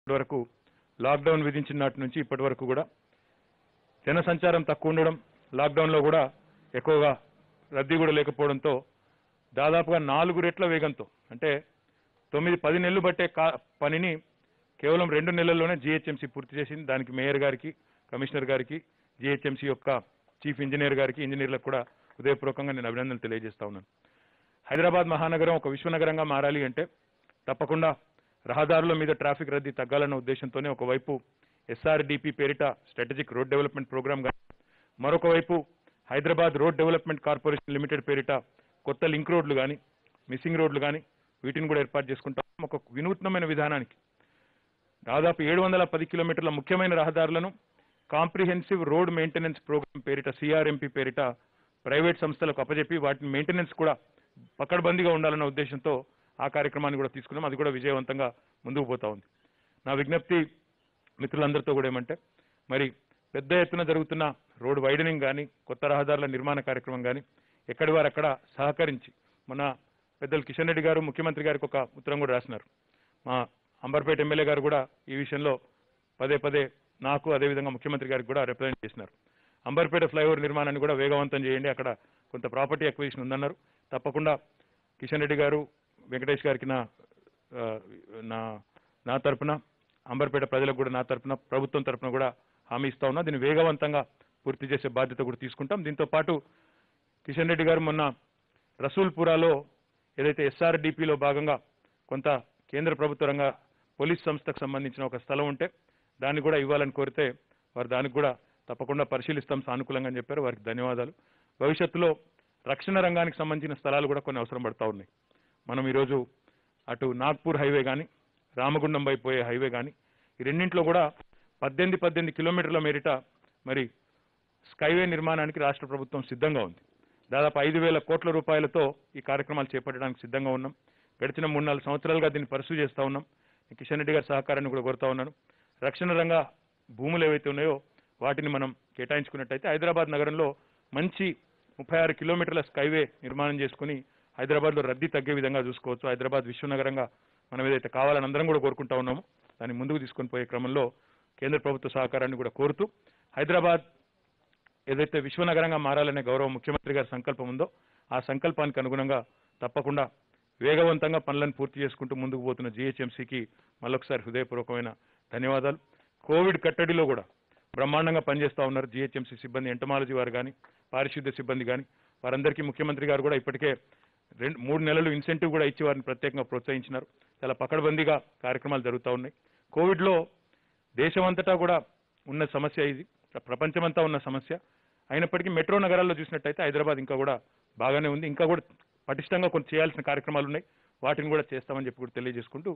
వరకు లాక్డౌన్ విధించిన నాటి నుంచి ఇప్పటి వరకు కూడా జన సంచారం తక్కువ ఉండడం లాక్డౌన్లో కూడా ఎక్కువగా రద్దీ కూడా లేకపోవడంతో దాదాపుగా నాలుగు రెట్ల వేగంతో అంటే తొమ్మిది పది నెలలు బట్టే కా పనిని కేవలం రెండు నెలల్లోనే జీహెచ్ఎంసీ పూర్తి చేసింది దానికి మేయర్ గారికి కమిషనర్ గారికి జీహెచ్ఎంసీ యొక్క చీఫ్ ఇంజనీర్ గారికి ఇంజనీర్లకు కూడా హృదయపూర్వకంగా నేను అభినందనలు తెలియజేస్తా ఉన్నాను హైదరాబాద్ మహానగరం ఒక విశ్వనగరంగా మారాలి అంటే తప్పకుండా రహదారుల మీద ట్రాఫిక్ రద్దీ తగ్గాలన్న ఉద్దేశంతోనే ఒకవైపు ఎస్ఆర్డిపి పేరిట స్ట్రాటజిక్ రోడ్ డెవలప్మెంట్ ప్రోగ్రామ్ గా మరొక వైపు Hyderabad road development corporation limited పేరిట కొత్త లింక్ రోడ్లు కానీ మిస్సింగ్ రోడ్లు కానీ వీటిని కూడా ఏర్పాటు చేసుకుంటాం ఒక వినూత్నమైన విధానానికి దాదాపు ఏడు వందల పది కిలోమీటర్ల ముఖ్యమైన రహదారులను కాంప్రిహెన్సివ్ రోడ్ మెయింటెనెన్స్ ప్రోగ్రామ్ పేరిట సిఆర్ఎంపి పేరిట ప్రైవేట్ సంస్థలకు అప్పజెప్పి వాటిని మెయింటెనెన్స్ కూడా పకడ్బందీగా ఉండాలన్న ఉద్దేశంతో ఆ కార్యక్రమాన్ని కూడా తీసుకున్నాం అది కూడా విజయవంతంగా ముందుకు పోతా ఉంది నా విజ్ఞప్తి మిత్రులందరితో కూడా ఏమంటే మరి పెద్ద ఎత్తున జరుగుతున్న రోడ్ వైడనింగ్ కానీ కొత్త రహదారుల నిర్మాణ కార్యక్రమం కానీ ఎక్కడి వారు అక్కడ సహకరించి మన పెద్దలు కిషన్ రెడ్డి గారు ముఖ్యమంత్రి గారికి ఒక ఉత్తరం కూడా రాసినారు మా అంబర్పేట ఎమ్మెల్యే గారు కూడా ఈ విషయంలో పదే పదే నాకు అదేవిధంగా ముఖ్యమంత్రి గారికి కూడా రిప్రజెంట్ చేసినారు అంబర్పేట ఫ్లైఓవర్ నిర్మాణాన్ని కూడా వేగవంతం చేయండి అక్కడ కొంత ప్రాపర్టీ అక్విజిషన్ ఉందన్నారు తప్పకుండా కిషన్ రెడ్డి గారు వెంకటేష్ గారికి నా ఆ, నా నా తరపున అంబర్పేట ప్రజలకు కూడా నా తరపున ప్రభుత్వం తరపున కూడా హామీ ఇస్తా ఉన్నా దీన్ని వేగవంతంగా పూర్తి చేసే బాధ్యత కూడా తీసుకుంటాం దీంతో పాటు కిషన్ రెడ్డి గారు మొన్న రసూల్పురాలో ఏదైతే ఎస్ఆర్డిపిలో భాగంగా కొంత కేంద్ర ప్రభుత్వ రంగ పోలీస్ సంస్థకు సంబంధించిన ఒక స్థలం ఉంటే దాన్ని కూడా ఇవ్వాలని కోరితే వారు దానికి కూడా తప్పకుండా పరిశీలిస్తాం సానుకూలంగా అని చెప్పారు వారికి ధన్యవాదాలు భవిష్యత్తులో రక్షణ రంగానికి సంబంధించిన స్థలాలు కూడా కొన్ని అవసరం పడతా ఉన్నాయి మనం ఈరోజు అటు నాగ్పూర్ హైవే కానీ రామగుండం వైపు పోయే హైవే కానీ ఈ రెండింటిలో కూడా పద్దెనిమిది పద్దెనిమిది కిలోమీటర్ల మేరిట మరి స్కైవే నిర్మాణానికి రాష్ట్ర ప్రభుత్వం సిద్ధంగా ఉంది దాదాపు ఐదు వేల కోట్ల రూపాయలతో ఈ కార్యక్రమాలు చేపట్టడానికి సిద్ధంగా ఉన్నాం గడిచిన మూడు నాలుగు సంవత్సరాలుగా దీన్ని పర్సూ చేస్తా ఉన్నాం నేను కిషన్ రెడ్డి గారి సహకారాన్ని కూడా కోరుతా ఉన్నాను రక్షణ రంగ భూములు ఏవైతే ఉన్నాయో వాటిని మనం కేటాయించుకున్నట్టయితే హైదరాబాద్ నగరంలో మంచి ముప్పై ఆరు కిలోమీటర్ల స్కైవే నిర్మాణం చేసుకుని హైదరాబాద్లో రద్దీ తగ్గే విధంగా చూసుకోవచ్చు హైదరాబాద్ విశ్వనగరంగా మనం ఏదైతే కావాలని అందరం కూడా కోరుకుంటా ఉన్నామో దాన్ని ముందుకు తీసుకొని పోయే క్రమంలో కేంద్ర ప్రభుత్వ సహకారాన్ని కూడా కోరుతూ హైదరాబాద్ ఏదైతే విశ్వనగరంగా మారాలనే గౌరవ ముఖ్యమంత్రి గారి సంకల్పం ఉందో ఆ సంకల్పానికి అనుగుణంగా తప్పకుండా వేగవంతంగా పనులను పూర్తి చేసుకుంటూ ముందుకు పోతున్న జీహెచ్ఎంసీకి మళ్ళొకసారి హృదయపూర్వకమైన ధన్యవాదాలు కోవిడ్ కట్టడిలో కూడా బ్రహ్మాండంగా పనిచేస్తా ఉన్నారు జీహెచ్ఎంసీ సిబ్బంది ఎంటమాలజీ వారు కానీ పారిశుద్ధ్య సిబ్బంది కానీ వారందరికీ ముఖ్యమంత్రి గారు కూడా ఇప్పటికే రెండు మూడు నెలలు ఇన్సెంటివ్ కూడా ఇచ్చి వారిని ప్రత్యేకంగా ప్రోత్సహించినారు చాలా పకడ్బందీగా కార్యక్రమాలు జరుగుతూ ఉన్నాయి కోవిడ్లో దేశమంతటా కూడా ఉన్న సమస్య ఇది ప్ర- ప్రపంచమంతా ఉన్న సమస్య అయినప్పటికీ మెట్రో నగరాల్లో చూసినట్టయితే హైదరాబాద్ ఇంకా కూడా బాగానే ఉంది ఇంకా కూడా పటిష్టంగా కొన్ని చేయాల్సిన కార్యక్రమాలు ఉన్నాయి వాటిని కూడా చేస్తామని చెప్పి కూడా తెలియజేసుకుంటూ